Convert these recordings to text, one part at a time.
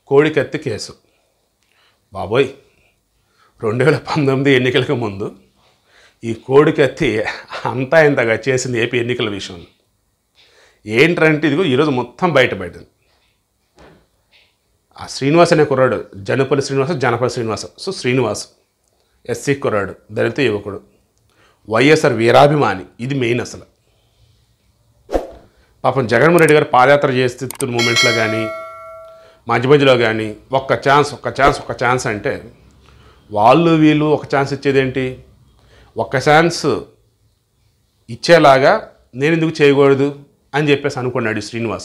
కోడికత్తి కేసు బాబోయ్ రెండు వేల పంతొమ్మిది ఎన్నికలకు ముందు ఈ కోడికత్తి అంతా ఇంతగా చేసింది ఏపీ ఎన్నికల విషయంలో ఏంటంటే ఇదిగో ఈరోజు మొత్తం బయటపడింది ఆ శ్రీనివాస్ అనే కుర్రాడు జనపల్లి శ్రీనివాస జనపల్లి శ్రీనివాస సో శ్రీనివాస్ ఎస్సీ కుర్రాడు దళిత యువకుడు వైఎస్ఆర్ వీరాభిమాని ఇది మెయిన్ అసలు పాపం జగన్మోహన్ రెడ్డి గారు పాదయాత్ర చేస్తున్న మూమెంట్లో కానీ మధ్య మధ్యలో కానీ ఒక్క ఛాన్స్ ఒక్క ఛాన్స్ ఒక్క ఛాన్స్ అంటే వాళ్ళు వీళ్ళు ఒక ఛాన్స్ ఇచ్చేదేంటి ఒక్క ఛాన్స్ ఇచ్చేలాగా నేను ఎందుకు చేయకూడదు అని చెప్పేసి అనుకున్నాడు ఈ Srinivas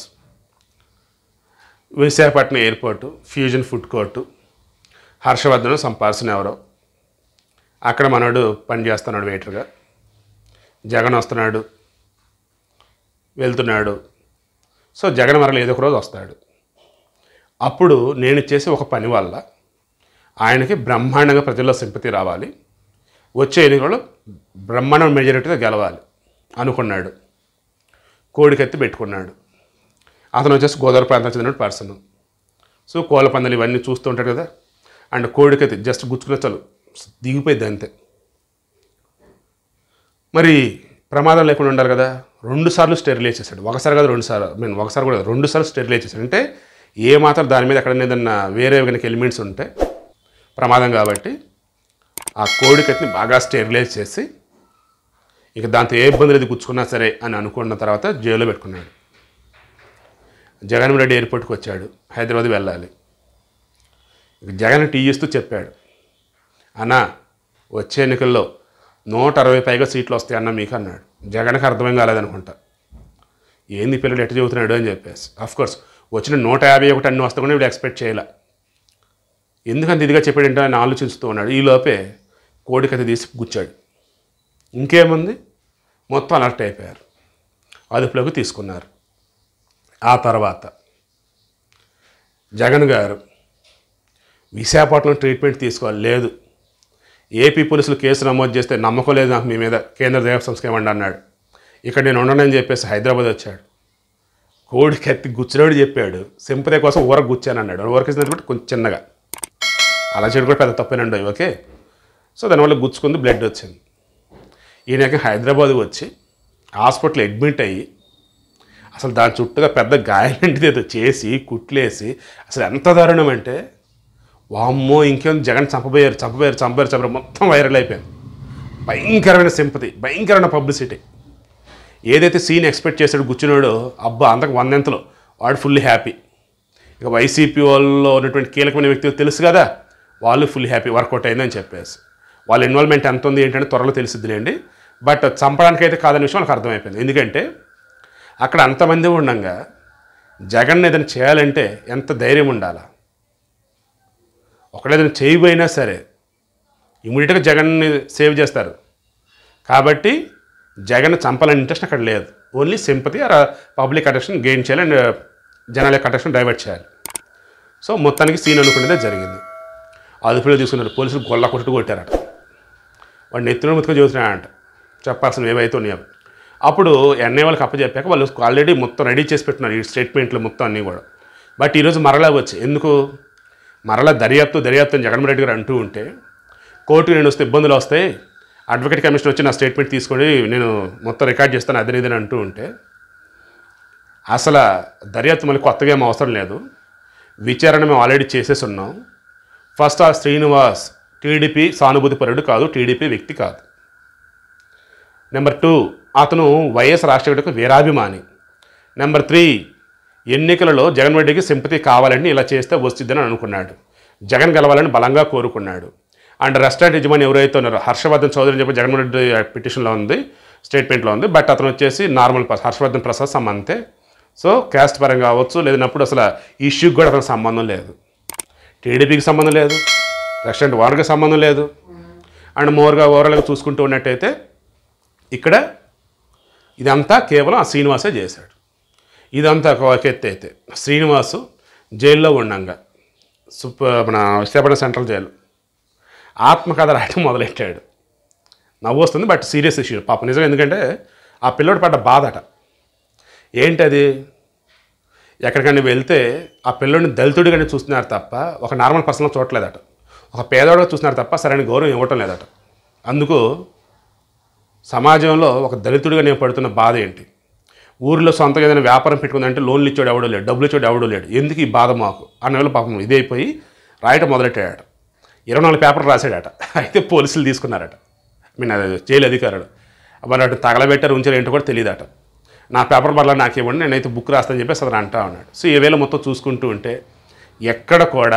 Visakhapatnam airport fusion food court Harshavardhan సంపార్సన ఎవరో అక్కడ మనోడు పని చేస్తున్నాడు వెయిటర్గా జగన్ వస్తున్నాడు వెళ్తున్నాడు సో జగన్ మరల ఏదో ఒక రోజు వస్తాడు అప్పుడు నేను చేసే ఒక పని వల్ల ఆయనకి బ్రహ్మాండంగా ప్రజల్లో సింపతి రావాలి వచ్చే ఎన్నికల్లో బ్రహ్మాండ మెజారిటీతో గెలవాలి అనుకున్నాడు కోడికెత్తి పెట్టుకున్నాడు అతను వచ్చేసి గోదావరి ప్రాంతం చెందిన పర్సన్ సో కోళ్ళ పందాలు ఇవన్నీ చూస్తూ ఉంటాడు కదా అండ్ కోడికెత్తి జస్ట్ గుచ్చుకునే చాలు దిగిపోయింది అంతే మరి ప్రమాదం లేకుండా ఉండాలి కదా రెండు సార్లు స్టెరిలైజ్ చేశాడు ఒకసారి కాదు రెండు సార్లు మీన్ ఒకసారి కూడా కాదు, రెండు సార్లు స్టెరిలైజ్ చేశాడు అంటే ఏ మాత్రం దాని మీద ఎక్కడైనా ఏదన్నా వేరే కనుక ఎలిమెంట్స్ ఉంటే ప్రమాదం కాబట్టి ఆ కోడికత్తిని బాగా స్టెరిలైజ్ చేసి ఇక దాంతో ఏ ఇబ్బంది లేదు గుచ్చుకున్నా సరే అని అనుకున్న తర్వాత జైల్లో పెట్టుకున్నాడు జగన్మోహన్ రెడ్డి ఎయిర్పోర్ట్కి వచ్చాడు హైదరాబాద్ వెళ్ళాలి ఇక జగన్ టీ ఇస్తూ చెప్పాడు అన్నా వచ్చే ఎన్నికల్లో నూట అరవై పైగా సీట్లు వస్తాయి అన్న మీకు అన్నాడు జగన్కి అర్థమేం కాలేదనుకుంటా ఏంది ఈ పిల్లడు ఎట్ట చెబుతున్నాడు అని చెప్పేసి కోర్స్ వచ్చిన నూట యాభై ఒకటి అన్ని వస్తా కూడా వీడు ఎక్స్పెక్ట్ చేయాల ఎందుకంత ఇదిగా చెప్పాడంటే ఆయన ఆలోచిస్తూ ఉన్నాడు ఈ లోపే కోడికత్తి తీసి గుచ్చాడు ఇంకేముంది మొత్తం అలర్ట్ అయిపోయారు అదుపులోకి తీసుకున్నారు ఆ తర్వాత జగన్ గారు విశాఖపట్నం ట్రీట్మెంట్ తీసుకోవాలి లేదు ఏపీ పోలీసులు కేసు నమోదు చేస్తే నమ్మకం లేదు నాకు మీ మీద కేంద్ర దేవ సంస్థ ఏమండి అన్నాడు ఇక్కడ నేను ఉండనని చెప్పేసి హైదరాబాద్ వచ్చాడు కోడికి ఎత్తి గుచ్చినోడు చెప్పాడు సింపతి కోసం ఊర గుచ్చాను అన్నాడు ఊరకేసినట్టు కూడా కొంచెం చిన్నగా అలా చేయడం కూడా పెద్ద తప్పేనండి ఓకే సో దానివల్ల గుచ్చుకుంది బ్లడ్ వచ్చింది ఈయనకి హైదరాబాద్ వచ్చి హాస్పిటల్ అడ్మిట్ అయ్యి అసలు దాని చుట్టూగా పెద్ద గాయాలంటిది ఏదో చేసి కుట్లేసి అసలు ఎంత దారుణం అంటే వామ్మో ఇంకేం జగన్ చంపబోయారు చంపబోయారు చంపబోయారు చంపబోయారు మొత్తం వైరల్ అయిపోయింది భయంకరమైన సింపతి భయంకరమైన పబ్లిసిటీ ఏదైతే సీన్ ఎక్స్పెక్ట్ చేశాడు గుచ్చినోడో అబ్బా అంతకు వందెంతలో వాడు ఫుల్ హ్యాపీ ఇక వైసీపీ వాళ్ళలో ఉన్నటువంటి కీలకమైన వ్యక్తులు తెలుసు కదా వాళ్ళు ఫుల్ హ్యాపీ వర్కౌట్ అయిందని చెప్పేసి వాళ్ళ ఇన్వాల్వ్మెంట్ ఎంత ఉంది ఏంటంటే త్వరలో తెలిసిద్దిలేండి బట్ చంపడానికి అయితే కాదనే విషయం వాళ్ళకి అర్థమైపోయింది ఎందుకంటే అక్కడ అంతమంది ఉండగా జగన్ ఏదైనా చేయాలంటే ఎంత ధైర్యం ఉండాలా ఒకళ్ళు ఏదైనా చేయబోయినా సరే ఇమీడియట్గా జగన్ని సేవ్ చేస్తారు కాబట్టి జగన్ చంపాలని ఇంట్రెస్ట్ అక్కడ లేదు only sympathy or public attention gain చేయాలి అండ్ జనాల యొక్క అటెన్షన్ డైవర్ట్ చేయాలి సో మొత్తానికి సీన్ అనుకునేదే జరిగింది అదుపులో తీసుకున్నారు పోలీసులు గొల్ల కొట్టుడు కొట్టారట వాడిని ఎత్తున ముత్తుగా చూస్తున్నాడంట చెప్పాల్సిన ఏవైతే ఉన్నాయో అప్పుడు ఎన్ఐ వాళ్ళకి అప్పచెప్పాక వాళ్ళు ఆల్రెడీ మొత్తం రెడీ చేసి పెట్టినారు ఈ స్టేట్మెంట్లు మొత్తం అన్నీ కూడా బట్ ఈరోజు మరలా వచ్చి ఎందుకు మరలా దర్యాప్తు దర్యాప్తు అని జగన్మోహన్ రెడ్డి గారు అంటూ ఉంటే కోర్టుకు నేను వస్తే ఇబ్బందులు వస్తాయి అడ్వకేట్ కమిషన్ వచ్చి నా స్టేట్మెంట్ తీసుకొని నేను మొత్తం రికార్డ్ చేస్తాను అదే ఇదని అంటూ ఉంటే అసలు దర్యాప్తు మళ్ళీ కొత్తగా ఏం అవసరం లేదు విచారణ మేము ఆల్రెడీ చేసేసి ఉన్నాం ఫస్ట్ ఆ శ్రీనివాస్ టీడీపీ సానుభూతి పరుడు కాదు టీడీపీ వ్యక్తి కాదు నెంబర్ టూ అతను వైఎస్ రాష్ట్రపతికి వీరాభిమాని నెంబర్ త్రీ ఎన్నికలలో జగన్ రెడ్డికి సింపతి కావాలని ఇలా చేస్తే వస్తుందని అనుకున్నాడు జగన్ గెలవాలని బలంగా కోరుకున్నాడు అండ్ రెస్టారెంట్ యజమాని ఎవరైతే ఉన్నారో హర్షవర్ధన్ చౌదరి అని చెప్పి జగన్మోహన్ రెడ్డి పిటిషన్లో ఉంది స్టేట్మెంట్లో ఉంది బట్ అతను వచ్చేసి నార్మల్ పర్సన్ హర్షవర్ధన్ ప్రసాద్ సమంతే సో క్యాస్ట్ పరంగా కావచ్చు లేదన్నప్పుడు అసలు ఇష్యూకి కూడా అతనికి సంబంధం లేదు టీడీపీకి సంబంధం లేదు రెస్టారెంట్ ఓనర్కి సంబంధం లేదు అండ్ మోర్గా ఓవరాల్గా చూసుకుంటూ ఉన్నట్టయితే ఇక్కడ ఇదంతా కేవలం ఆ శ్రీనివాసే చేశాడు ఇదంతా ఒక ఎత్తు అయితే శ్రీనివాసు జైల్లో ఉండంగా సుప్ మన విశాఖపట్నం సెంట్రల్ జైలు ఆత్మకథ రాయటం మొదలెట్టాడు నవ్వు వస్తుంది బట్ సీరియస్ ఇష్యూ పాప నిజం ఎందుకంటే ఆ పిల్లోడు పడ్డ బాధట ఏంటది ఎక్కడికైనా వెళ్తే ఆ పిల్లోడిని దళితుడిగానే చూస్తున్నారు తప్ప ఒక నార్మల్ పర్సన్లో చూడలేదట ఒక పేదవాడిగా చూస్తున్నారు తప్ప సరైన గౌరవం ఇవ్వటం లేదట అందుకు సమాజంలో ఒక దళితుడిగా నేను పడుతున్న బాధ ఏంటి ఊరిలో సొంతగా ఏదైనా వ్యాపారం పెట్టుకుందంటే లోన్లు ఇచ్చాడు ఎవడో లేడు డబ్బులు ఇచ్చాడు ఎవడో లేడు ఎందుకు ఈ బాధ మాకు అన్న వేళ పాపం ఇదైపోయి రాయటం మొదలెట్టాడట ఇరవై నాలుగు పేపర్లు రాశాడట అయితే పోలీసులు తీసుకున్నారట ఐ మీన్ అది జైలు అధికారులు మరి అటు తగలబెట్టారు ఉంచారు ఏంటో కూడా తెలియదట నా పేపర్ బల్ల నాకు ఇవ్వండి నేనైతే బుక్ రాస్తానని చెప్పేసి అతను అంటా ఉన్నాడు సో ఈ వేళ మొత్తం చూసుకుంటూ ఉంటే ఎక్కడ కూడా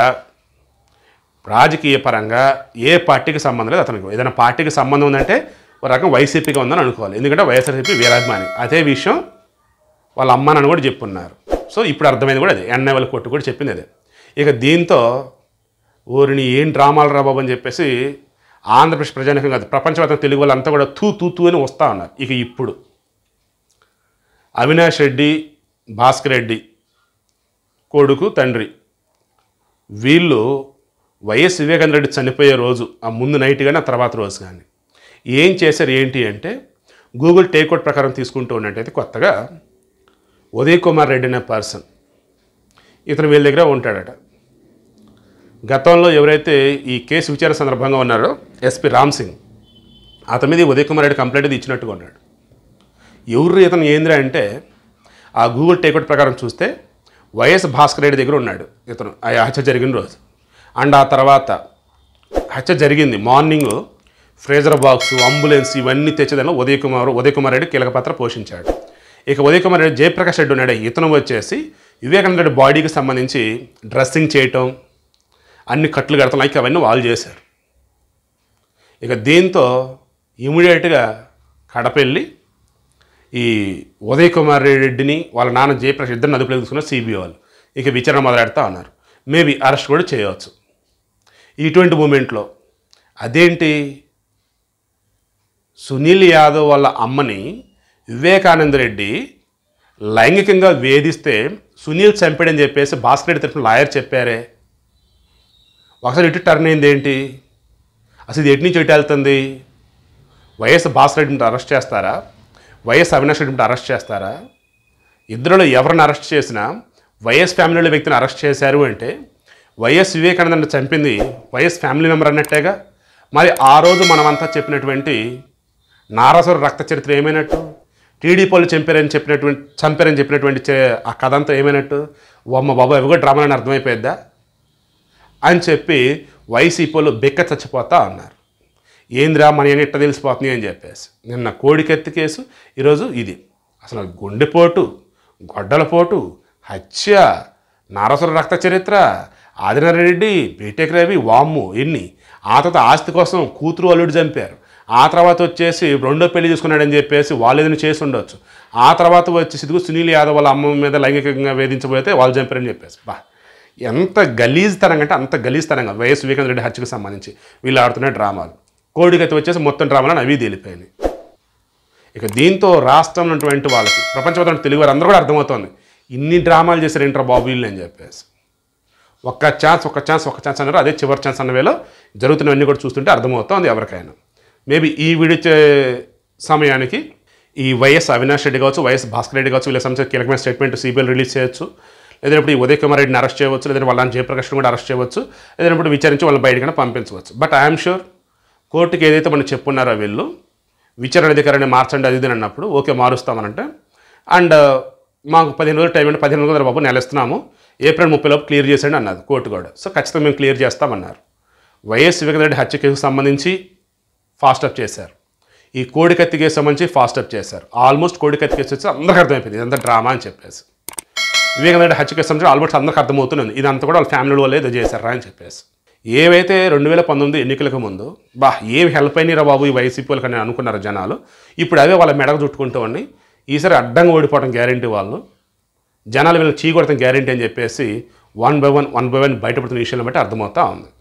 రాజకీయ పరంగా ఏ పార్టీకి సంబంధం లేదు అతనికి ఏదైనా పార్టీకి సంబంధం ఉందంటే ఒక రకం వైసీపీగా ఉందని అనుకోవాలి ఎందుకంటే వైఎస్ఆర్సీపీ వీరాభిమాని అదే విషయం వాళ్ళ అమ్మానని కూడా చెప్పున్నారు సో ఇప్పుడు అర్థమైంది కూడా అదే ఎన్ఐవల్ కొట్టు కూడా చెప్పింది అదే ఇక దీంతో ఊరిని ఏం డ్రామాలు రా బాబు అని చెప్పేసి ఆంధ్రప్రదేశ్ ప్రజానికం కాదు ప్రపంచవ్యాప్తంగా తెలుగు వాళ్ళంతా కూడా తూ తూ తూ అని వస్తూ ఉన్నారు ఇక ఇప్పుడు అవినాష్ రెడ్డి భాస్కర్ రెడ్డి కొడుకు తండ్రి వీళ్ళు వైఎస్ వివేకానంద రెడ్డి చనిపోయే రోజు ఆ ముందు నైట్ కానీ ఆ తర్వాత రోజు కానీ ఏం చేశారు ఏంటి అంటే గూగుల్ టేక్అవుట్ ప్రకారం తీసుకుంటూ ఉన్నట్టయితే కొత్తగా ఉదయ్ కుమార్ రెడ్డి అనే పర్సన్ ఇతను వీళ్ళ దగ్గర ఉంటాడట గతంలో ఎవరైతే ఈ కేసు విచారణ సందర్భంగా ఉన్నారో ఎస్పీ రామ్ సింగ్ అతని మీద ఈ ఉదయ్ కుమార్ రెడ్డి కంప్లైంట్ ఇది ఇచ్చినట్టుగా ఉన్నాడు ఎవరు ఇతను ఏంద్రా అంటే ఆ గూగుల్ టేక్అవుట్ ప్రకారం చూస్తే వైఎస్ భాస్కర్ రెడ్డి దగ్గర ఉన్నాడు ఇతను ఆ హత్య జరిగిన రోజు అండ్ ఆ తర్వాత హత్య జరిగింది మార్నింగ్ ఫ్రేజర్ బాక్స్ అంబులెన్స్ ఇవన్నీ తెచ్చేదానిలో ఉదయ్ కుమార్ ఉదయ్ కుమార్ రెడ్డి కీలక పాత్ర పోషించాడు ఇక ఉదయ్ కుమార్ రెడ్డి జయప్రకాష్ రెడ్డి ఉన్నాడు ఇతను వచ్చేసి వివేకానంద రెడ్డి బాడీకి సంబంధించి డ్రెస్సింగ్ చేయటం అన్ని కట్లు కడతాం లైక్ అవన్నీ వాళ్ళు చేశారు ఇక దీంతో ఇమీడియట్గా కడపెళ్ళి ఈ ఉదయ్ కుమార్ రెడ్డిని వాళ్ళ నాన్న జయప్రకాష్ ఇద్దరిని అదుపులోకి తీసుకున్న సిబిఐ వాళ్ళు ఇక విచారణ మొదలెడతా ఉన్నారు మేబీ అరెస్ట్ కూడా చేయవచ్చు ఇటువంటి మూమెంట్లో అదేంటి సునీల్ యాదవ్ వాళ్ళ అమ్మని వివేకానంద రెడ్డి లైంగికంగా వేధిస్తే సునీల్ చంపాడని చెప్పేసి భాస్కర్ రెడ్డి తరఫున లాయర్ చెప్పారే ఒకసారి ఇటు టర్న్ అయింది ఏంటి అసలు ఇది ఎటు నుంచి ఎటు వెళ్తుంది వైఎస్ భాస్కర్ రెడ్డిని అరెస్ట్ చేస్తారా వైఎస్ అవినాష్ రెడ్డిని అరెస్ట్ చేస్తారా ఇద్దరిలో ఎవరిని అరెస్ట్ చేసినా వైఎస్ ఫ్యామిలీలో వ్యక్తిని అరెస్ట్ చేశారు అంటే వైఎస్ వివేకానందని చంపింది వైఎస్ ఫ్యామిలీ మెంబర్ అన్నట్టేగా మరి ఆ రోజు మనమంతా చెప్పినటువంటి నారాసుర రక్త చరిత్ర ఏమైనట్టు టీడీపీ వాళ్ళు చంపారని చెప్పినటువంటి చంపారని చెప్పినటువంటి చే- ఆ కథ అంతా ఏమైనట్టు అమ్మ బాబు అవి కూడా డ్రామాలని అర్థమైపోయిద్దా అని చెప్పి వైసీపీలో బెక్క చచ్చిపోతా ఉన్నారు ఏందిరా మన ఏం ఇట్ట తెలిసిపోతుంది అని చెప్పేసి నిన్న కోడికెత్తి కేసు ఈరోజు ఇది అసలు గుండెపోటు గొడ్డలపోటు హత్య నారసుర రక్త చరిత్ర ఆదినారెడ్డి బీటెక్ రవి వామ్ము ఎన్ని ఆ తర్వాత ఆస్తి కోసం కూతురు అల్లుడు చంపారు ఆ తర్వాత వచ్చేసి రెండో పెళ్లి చేసుకున్నాడని చెప్పేసి వాళ్ళు ఏదైనా చేసి ఉండొచ్చు ఆ తర్వాత వచ్చేసి ఇదిగో సునీల్ యాదవ్ వాళ్ళ అమ్మ మీద లైంగికంగా వేధించబోతే వాళ్ళు చంపారని చెప్పేసి బా ఎంత గలీజ్తనంగా అంటే అంత గలీజ్తనంగా వైఎస్ వివేకానంద రెడ్డి హత్యకు సంబంధించి వీళ్ళు ఆడుతున్న డ్రామాలు కోడికత్తి వచ్చేసి మొత్తం డ్రామాలను అవి తేలిపోయినాయి ఇక దీంతో రాష్ట్రంలో ఉన్నటువంటి వాళ్ళకి ప్రపంచంలో తెలుగు వారు అందరూ కూడా అర్థమవుతోంది ఇన్ని డ్రామాలు చేశారు ఏంట్రా బాబు వీళ్ళు అని చెప్పేసి ఒక్క ఛాన్స్ ఒక్క ఛాన్స్ ఒక్క ఛాన్స్ అన్నారు అదే చివరి ఛాన్స్ అన్న వేలో జరుగుతున్నవన్నీ కూడా చూస్తుంటే అర్థమవుతోంది ఎవరికైనా మేబీ ఈ వీడియో చే- సమయానికి ఈ వైఎస్ అవినాష్ రెడ్డి కావచ్చు వైఎస్ భాస్కర్ రెడ్డి కావచ్చు వీళ్ళ సంబంధించిన కీలకమైన స్టేట్మెంట్ సిబిఐ రిలీజ్ చేయొచ్చు లేదంటే ఈ ఉదయ్ కుమార్ రెడ్డిని అరెస్ట్ చేయవచ్చు లేదంటే వాళ్ళని జయప్రకాష్ని కూడా అరెస్ట్ చేయవచ్చు లేదంటే విచారించి వాళ్ళని బయటకైనా పంపించవచ్చు బట్ ఐఎమ్ షూర్ కోర్టుకి ఏదైతే మనం చెప్పున్నారో వీళ్ళు విచారణ అధికారాన్ని మార్చండి అది ఇది అని అన్నప్పుడు ఓకే మారుస్తామనంటే అండ్ మాకు పదిహేను రోజులు టైం అంటే పదిహేను రోజులు బాబు నెల ఇస్తున్నాము ఏప్రిల్ ముప్పై లోపు క్లియర్ చేసేయండి అన్నది కోర్టు కూడా సో ఖచ్చితంగా మేము క్లియర్ చేస్తామన్నారు వైఎస్ వివేకానంద రెడ్డి హత్య కేసుకు సంబంధించి ఫాస్ట్ అప్ చేశారు ఈ కోడికత్తి కేసు సంబంధించి ఫాస్ట్ అప్ చేశారు ఆల్మోస్ట్ కోడికత్తి కేసు వచ్చి అందరికీ అర్థమైపోయింది ఇదంతా డ్రామా అని చెప్పేసి వివేకానంద రెడ్డి హత్య కేసు సంబంధించి ఆల్మోస్ట్ అందరికీ అర్థమవుతుంది ఇదంతా కూడా వాళ్ళ ఫ్యామిలీ వాళ్ళే ఏదో చేశారా అని చెప్పేసి ఏవైతే రెండు వేల పంతొమ్మిది ఎన్నికలకు ముందు బా ఏమి హెల్ప్ అయినారా బాబు ఈ వైసీపీ వాళ్ళకి అని అనుకున్నారు జనాలు ఇప్పుడు అవే వాళ్ళ మెడకు చుట్టుకుంటూ ఉండి ఈసారి అడ్డంగా ఓడిపోవడం గ్యారంటీ వాళ్ళు జనాలు వీళ్ళని చీకొడతాం గ్యారంటీ అని చెప్పేసి one by one one by one బయటపడుతున్న విషయాలను బట్టి అర్థమవుతా ఉంది